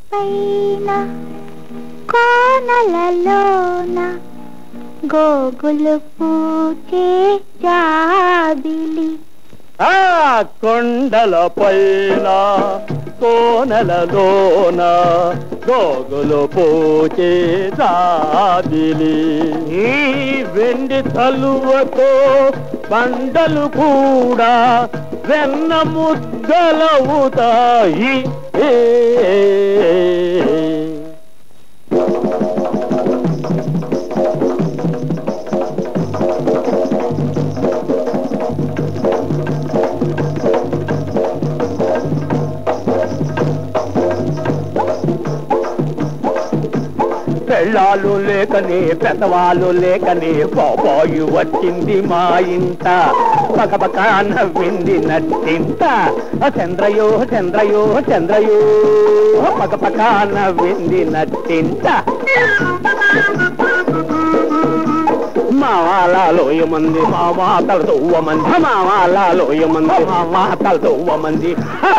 పైన కోనలలోన గోగులు పూచే జాబిలి ఆ కొండల పైన కోనలలోన గోగులు పూచే దాబిలి ఈ వెండి తలువతో బండలు కూడా వెన్న ముద్దలవుతాయి ఏ పెళ్ళాలు లేకనే పెద్దవాళ్ళు లేకనే బాబాయి వచ్చింది మా ఇంట పకపక నవ్వింది నట్టింట చంద్రయో చంద్రయో చంద్రయో పకపక నవ్వింది నట్టింట మావాలలో మంది మా మాతలతో మంది మా వాళ్ళలో మంది మా మాతలతో మంది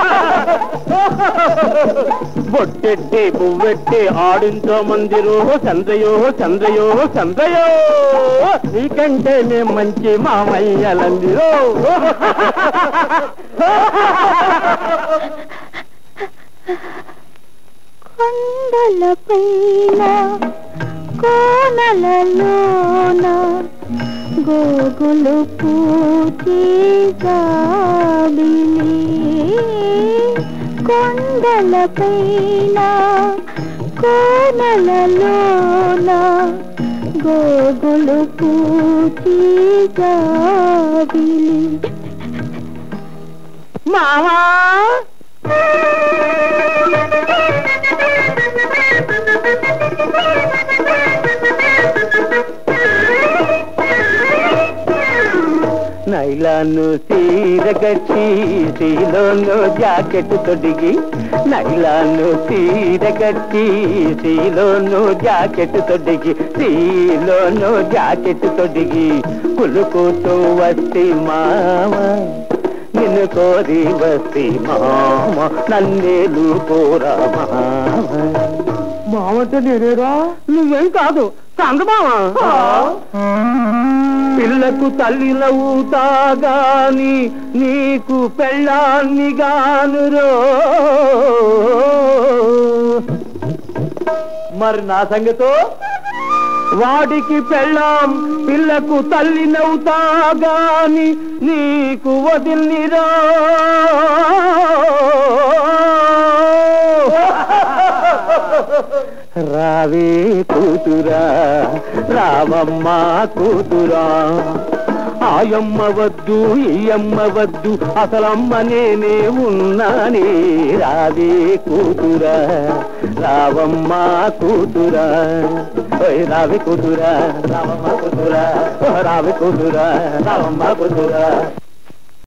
బొట్టెట్టి పువ్వెట్టి ఆడించో మందిరో చంద్రయో చంద్రయో చంద్రయో నీకంటే మేము మంచి మామయ్యలందిరో కొండల పైన కోనలలోన గోగులు పూచే జాబిలి కొండల పైన కోనలలోన గోగులు పూచే జాబిలి మావా నైలాను సీర కట్టి సీలోను జాకెట్ తొడిగి నైలాను సీర కట్టి సీలోను జాకెట్ తొడిగి సీలోను జాకెట్ తొడిగి కులుకుతూ వస్తే మామ నిన్ను కోరి వస్తే మామ నన్నేలు కోరా మామ మామంటే నేనేరా నువ్వేం కాదు చందమామా పిల్లకు తల్లినవుతా గాని నీకు పెళ్ళాన్ని గానురో మరి నా సంగతో వాడికి పెళ్ళాం పిల్లకు తల్లినవుతా గాని నీకు వదిలిరా రావే కూతురా రామమ్మ కూతురా ఆయమ్మ వద్దు ఈ అమ్మ వద్దు అసలమ్మ నేనే ఉన్నానే రావే కూతురా రావమ్మ కూతురా ఓయ్ రావే కూతురా రావమ్మ కూతురా రావే కూతురా రావమ్మ కూతురా